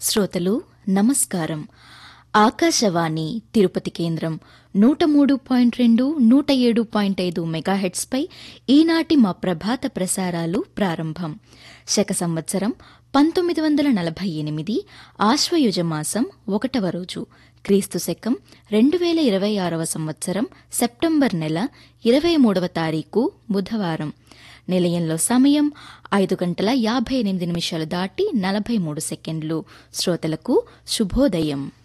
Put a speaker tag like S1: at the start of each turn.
S1: శ్రోతలు నమస్కారం ఆకాశవాణి తిరుపతి కేంద్రం నూట మూడు పాయింట్ రెండు నూట ఏడు పాయింట్ ఐదు మెగాహెట్స్పై ఈనాటి మా ప్రభాత ప్రసారాలు ప్రారంభం శక సంవత్సరం పంతొమ్మిది వందల నలభై ఎనిమిది ఆశ్వయుజ మాసం ఒకటవ రోజు క్రీస్తు శకం రెండు వేల ఇరవై ఆరవ సంవత్సరం సెప్టెంబర్ నెల ఇరవై మూడవ తారీఖు బుధవారం నిలయంలో సమయం ఐదు గంటల యాభై ఎనిమిది నిమిషాలు దాటి నలభై మూడు సెకండ్లు శ్రోతలకు శుభోదయం